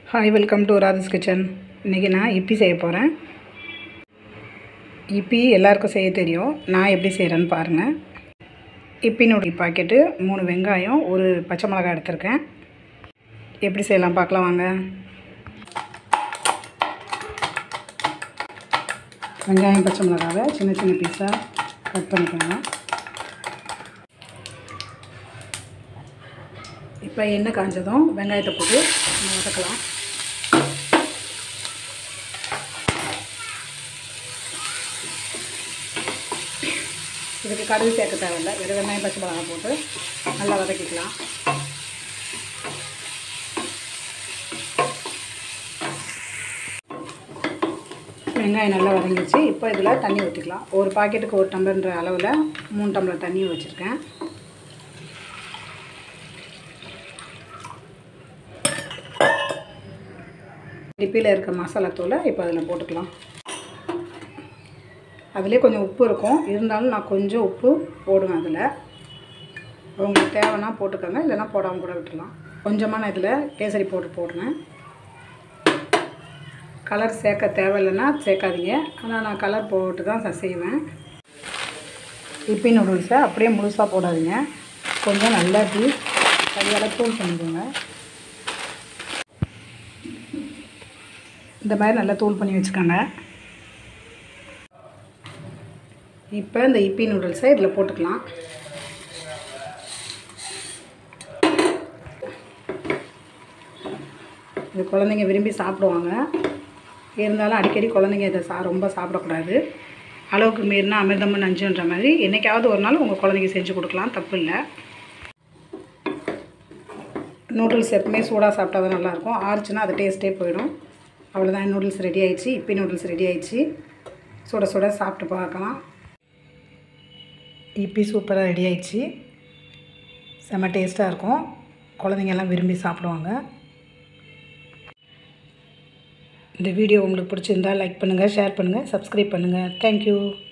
hi welcome to ராதிஸ் kitchen இன்றைக்கி நான் இப்பி செய்ய போகிறேன் இப்பி எல்லாருக்கும் செய்ய தெரியும் நான் எப்படி செய்கிறேன்னு பாருங்கள் இப்பி நூடுல் பாக்கெட்டு மூணு வெங்காயம் ஒரு பச்சை மிளகாய் எடுத்திருக்கேன் எப்படி செய்யலாம் பார்க்கலாம் வாங்க வெங்காயம் பச்சை மிளகாவை சின்ன சின்ன பீஸாக கட் பண்ணிக்கோங்க இப்போ எண்ணெய் காஞ்சதும் வெங்காயத்தை போட்டு நம்ம வதக்கலாம் இதுக்கு கடுகு சேர்க்க தேவையில்லை வெறும் வெங்காயம் பச்சை மிளகாய் போட்டு நல்லா வதக்கிக்கலாம் வெங்காயம் நல்லா வதங்கிடுச்சு இப்போ இதில் தண்ணி ஊற்றிக்கலாம் ஒரு பாக்கெட்டுக்கு ஒரு டம்ளர்ன்ற அளவில் மூணு டம்ளர் தண்ணி வச்சுருக்கேன் டிப்பியில் இருக்க மசாலா தூளை இப்போ அதில் போட்டுக்கலாம் அதிலே கொஞ்சம் உப்பு இருக்கும் இருந்தாலும் நான் கொஞ்சம் உப்பு போடுவேன் அதில் உங்களுக்கு தேவைன்னா போட்டுக்கோங்க இல்லைன்னா போடாமல் கூட விட்டுடலாம் கொஞ்சமாக நான் இதில் கேசரி போட்டு போடுறேன் கலர் சேர்க்க தேவையில்லைன்னா சேர்க்காதீங்க ஆனால் நான் கலர் போட்டு தான் ச- செய்வேன் இப்பி நூடுல்ஸை அப்படியே முழுசாக போடாதீங்க கொஞ்சம் நல்லா இப்படி கையால் தூள் பண்ணிக்கோங்க இந்த மாதிரி நல்லா தூள் பண்ணி வச்சுக்கோங்க இப்போ இந்த இப்பி நூடுல்ஸை இதில் போட்டுக்கலாம் இது குழந்தைங்க விரும்பி சாப்பிடுவாங்க இருந்தாலும் அடிக்கடி குழந்தைங்க இதை சா ரொம்ப சாப்பிடக்கூடாது அளவுக்கு மீறினா அமிர்தமும் நஞ்சுன்ற மாதிரி என்றைக்காவது ஒரு நாள் உங்கள் குழந்தைங்க செஞ்சு கொடுக்கலாம் தப்பு இல்லை நூடுல்ஸ் எப்பவுமே சூடாக சாப்பிட்டா தான் நல்லாயிருக்கும் ஆறுச்சுன்னா அது டேஸ்ட்டே போயிடும் அவ்வளோதான் நூடுல்ஸ் ரெடி ஆயிடுச்சு இப்பி நூடுல்ஸ் ரெடி ஆயிடுச்சு சுட சுட சாப்பிட்டு பார்க்கலாம் இப்பி சூப்பராக ரெடி ஆயிடுச்சு செம்ம டேஸ்ட்டாக இருக்கும் குழந்தைங்க எல்லாம் விரும்பி சாப்பிடுவாங்க இந்த வீடியோ உங்களுக்கு பிடிச்சிருந்தா லைக் பண்ணுங்கள் ஷேர் பண்ணுங்கள் சப்ஸ்கிரைப் பண்ணுங்கள் தேங்க்யூ